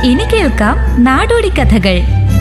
ഇനി കേൾക്കാം നാടോടി കഥകൾ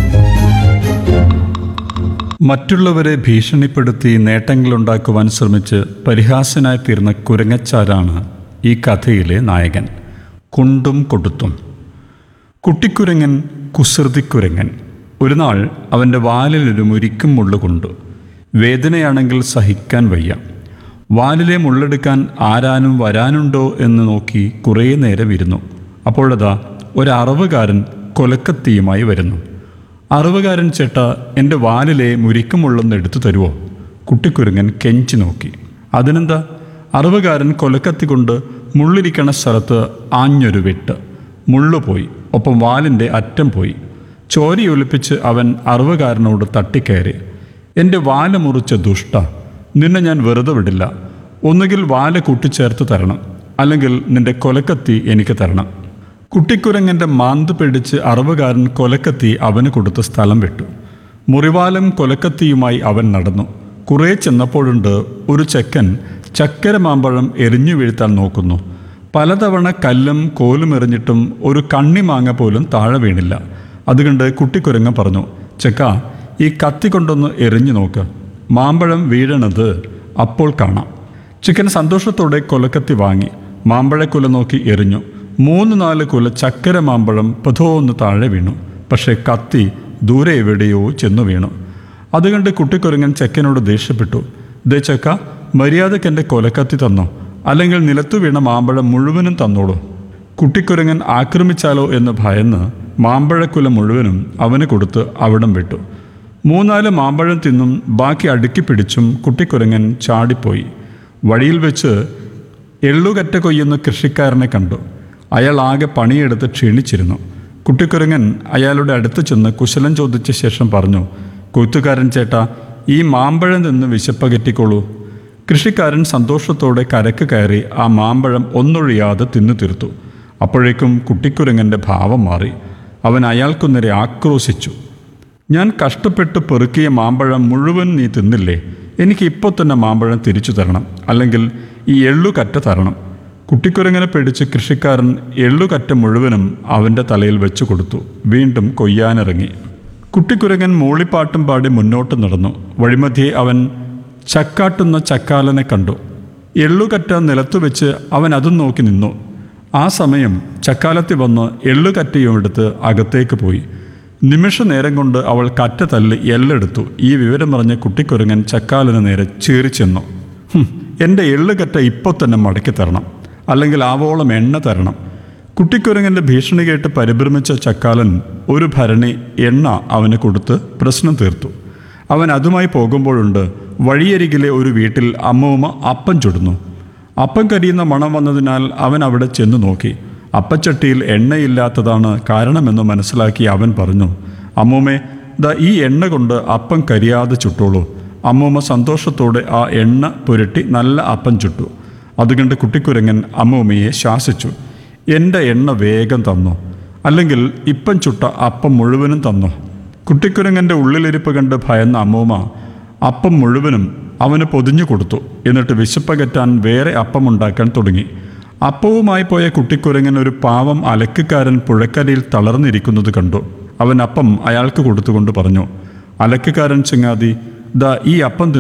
മറ്റുള്ളവരെ ഭീഷണിപ്പെടുത്തി നേട്ടങ്ങളുണ്ടാക്കുവാൻ ശ്രമിച്ച് പരിഹാസനായി തീർന്ന കുരങ്ങച്ചാരാണ് ഈ കഥയിലെ നായകൻ കുണ്ടും കൊടുത്തും കുട്ടിക്കുരങ്ങൻ കുസൃതിക്കുരങ്ങൻ ഒരു നാൾ അവൻ്റെ വാലിലൊരു മുരിക്കും മുള്ളു കൊണ്ടു വേദനയാണെങ്കിൽ സഹിക്കാൻ വയ്യ വാലിലെ മുള്ളെടുക്കാൻ ആരാനും വരാനുണ്ടോ എന്ന് നോക്കി കുറേ നേരം ഇരുന്നു അപ്പോഴതാ ഒരറവുകാരൻ കൊലക്കത്തിയുമായി വരുന്നു അറവുകാരൻ ചേട്ട എൻ്റെ വാലിലെ മുരിക്കുമുള്ളൊന്ന് എടുത്തു തരുമോ കുട്ടിക്കുരുങ്ങൻ കെഞ്ചി നോക്കി അതിനെന്താ അറവുകാരൻ കൊലക്കത്തി കൊണ്ട് മുള്ളിരിക്കണ സ്ഥലത്ത് ആഞ്ഞൊരു വെട്ട് മുള്ളു പോയി ഒപ്പം വാലിൻ്റെ അറ്റം പോയി ചോരയൊലിപ്പിച്ച് അവൻ അറവുകാരനോട് തട്ടിക്കയറി എൻ്റെ വാല് മുറിച്ച ദുഷ്ട നിന്നെ ഞാൻ വെറുതെ വിടില്ല ഒന്നുകിൽ വാല് കൂട്ടിച്ചേർത്ത് തരണം അല്ലെങ്കിൽ നിന്റെ കൊലക്കത്തി എനിക്ക് തരണം കുട്ടിക്കുരങ്ങൻ്റെ മാന്ത് പിടിച്ച് അറവുകാരൻ കൊലക്കത്തി അവന് കൊടുത്ത് സ്ഥലം വിട്ടു മുറിവാലും കൊലക്കത്തിയുമായി അവൻ നടന്നു കുറേ ചെന്നപ്പോഴുണ്ട് ഒരു ചെക്കൻ ചക്കര മാമ്പഴം എറിഞ്ഞു വീഴ്ത്താൻ നോക്കുന്നു പലതവണ കല്ലും കോലും എറിഞ്ഞിട്ടും ഒരു കണ്ണിമാങ്ങ പോലും താഴെ വീണില്ല അതുകണ്ട് കുട്ടിക്കുരങ്ങ പറഞ്ഞു ചെക്ക ഈ കത്തി കൊണ്ടൊന്ന് എറിഞ്ഞു നോക്ക് മാമ്പഴം വീഴണത് അപ്പോൾ കാണാം ചിക്കൻ സന്തോഷത്തോടെ കൊലക്കത്തി വാങ്ങി മാമ്പഴക്കുല നോക്കി എറിഞ്ഞു മൂന്ന് നാല് കുല ചക്കര മാമ്പഴം പഥോന്ന് താഴെ വീണു പക്ഷേ കത്തി ദൂരെ എവിടെയോ ചെന്നു വീണു അതുകണ്ട് കുട്ടിക്കുരങ്ങൻ ചെക്കനോട് ദേഷ്യപ്പെട്ടു ദേ ചെക്ക മര്യാദയ്ക്ക് എൻ്റെ കൊലക്കത്തി തന്നോ അല്ലെങ്കിൽ നിലത്തു വീണ മാമ്പഴം മുഴുവനും തന്നോളൂ കുട്ടിക്കുരങ്ങൻ ആക്രമിച്ചാലോ എന്ന് ഭയന്ന് മാമ്പഴക്കുല മുഴുവനും അവന് കൊടുത്ത് അവിടം വിട്ടു മൂന്നാല് മാമ്പഴം തിന്നും ബാക്കി അടുക്കി പിടിച്ചും കുട്ടിക്കുരങ്ങൻ ചാടിപ്പോയി വഴിയിൽ വെച്ച് എള്ളുകറ്റ കൊയ്യുന്ന കൃഷിക്കാരനെ കണ്ടു അയാൾ ആകെ പണിയെടുത്ത് ക്ഷീണിച്ചിരുന്നു കുട്ടിക്കുരങ്ങൻ അയാളുടെ അടുത്ത് ചെന്ന് കുശലം ചോദിച്ച ശേഷം പറഞ്ഞു കൊയ്ത്തുകാരൻ ചേട്ടാ ഈ മാമ്പഴം നിന്ന് വിശപ്പകറ്റിക്കോളൂ കൃഷിക്കാരൻ സന്തോഷത്തോടെ കരക്ക് കയറി ആ മാമ്പഴം ഒന്നൊഴിയാതെ തിന്നു തീർത്തു അപ്പോഴേക്കും കുട്ടിക്കുരങ്ങൻ്റെ ഭാവം മാറി അവൻ അയാൾക്കു നേരെ ആക്രോശിച്ചു ഞാൻ കഷ്ടപ്പെട്ട് പെറുക്കിയ മാമ്പഴം മുഴുവൻ നീ തിന്നില്ലേ എനിക്ക് ഇപ്പോൾ തന്നെ മാമ്പഴം തിരിച്ചു തരണം അല്ലെങ്കിൽ ഈ എള്ളുകറ്റ തരണം കുട്ടിക്കുരങ്ങനെ പിടിച്ച് കൃഷിക്കാരൻ എള്ളുകറ്റ മുഴുവനും അവൻ്റെ തലയിൽ വെച്ചു കൊടുത്തു വീണ്ടും കൊയ്യാനിറങ്ങി കുട്ടിക്കുരങ്ങൻ മൂളിപ്പാട്ടും പാടി മുന്നോട്ട് നടന്നു വഴിമധ്യേ അവൻ ചക്കാട്ടുന്ന ചക്കാലനെ കണ്ടു എള്ളുകറ്റ നിലത്തു വെച്ച് അവൻ അതും നോക്കി നിന്നു ആ സമയം ചക്കാലത്തി വന്ന് എള്ളുകറ്റയും എടുത്ത് അകത്തേക്ക് പോയി നിമിഷ നേരം കൊണ്ട് അവൾ കറ്റ തല്ലി എല്ലെടുത്തു ഈ വിവരം പറഞ്ഞ് കുട്ടിക്കുരങ്ങൻ ചക്കാലിന് നേരെ ചീറിച്ചെന്നു "ഹും, എൻ്റെ എള്ളുകറ്റ ഇപ്പോൾ തന്നെ മടക്കി തരണം അല്ലെങ്കിൽ ആവോളം എണ്ണ തരണം കുട്ടിക്കുരങ്ങൻ്റെ ഭീഷണി കേട്ട് പരിഭ്രമിച്ച ചക്കാലൻ ഒരു ഭരണി എണ്ണ അവന് കൊടുത്ത് പ്രശ്നം തീർത്തു അവൻ അതുമായി പോകുമ്പോഴുണ്ട് വഴിയരികിലെ ഒരു വീട്ടിൽ അമ്മൂമ്മ അപ്പം ചുടുന്നു അപ്പം കരിയുന്ന മണം വന്നതിനാൽ അവൻ അവിടെ ചെന്നു നോക്കി അപ്പച്ചട്ടിയിൽ എണ്ണയില്ലാത്തതാണ് കാരണമെന്ന് മനസ്സിലാക്കി അവൻ പറഞ്ഞു അമ്മൂമ്മേ ദാ ഈ എണ്ണ കൊണ്ട് അപ്പം കരിയാതെ ചുട്ടോളൂ അമ്മൂമ്മ സന്തോഷത്തോടെ ആ എണ്ണ പുരട്ടി നല്ല അപ്പം ചുട്ടു അതുകണ്ട് കുട്ടിക്കുരങ്ങൻ അമ്മൂമ്മയെ ശാസിച്ചു എൻ്റെ എണ്ണ വേഗം തന്നു അല്ലെങ്കിൽ ഇപ്പം ചുട്ട അപ്പം മുഴുവനും തന്നു കുട്ടിക്കുരങ്ങൻ്റെ ഉള്ളിലിരിപ്പ് കണ്ട് ഭയന്ന അമ്മൂമ്മ അപ്പം മുഴുവനും അവന് പൊതിഞ്ഞു കൊടുത്തു എന്നിട്ട് വിശപ്പകറ്റാൻ വേറെ അപ്പം ഉണ്ടാക്കാൻ തുടങ്ങി അപ്പവുമായി പോയ കുട്ടിക്കുരങ്ങൻ ഒരു പാവം അലക്കുകാരൻ പുഴക്കരയിൽ തളർന്നിരിക്കുന്നത് കണ്ടു അവൻ അപ്പം അയാൾക്ക് കൊടുത്തുകൊണ്ട് പറഞ്ഞു അലക്കുകാരൻ ചങ്ങാതി ദാ ഈ അപ്പം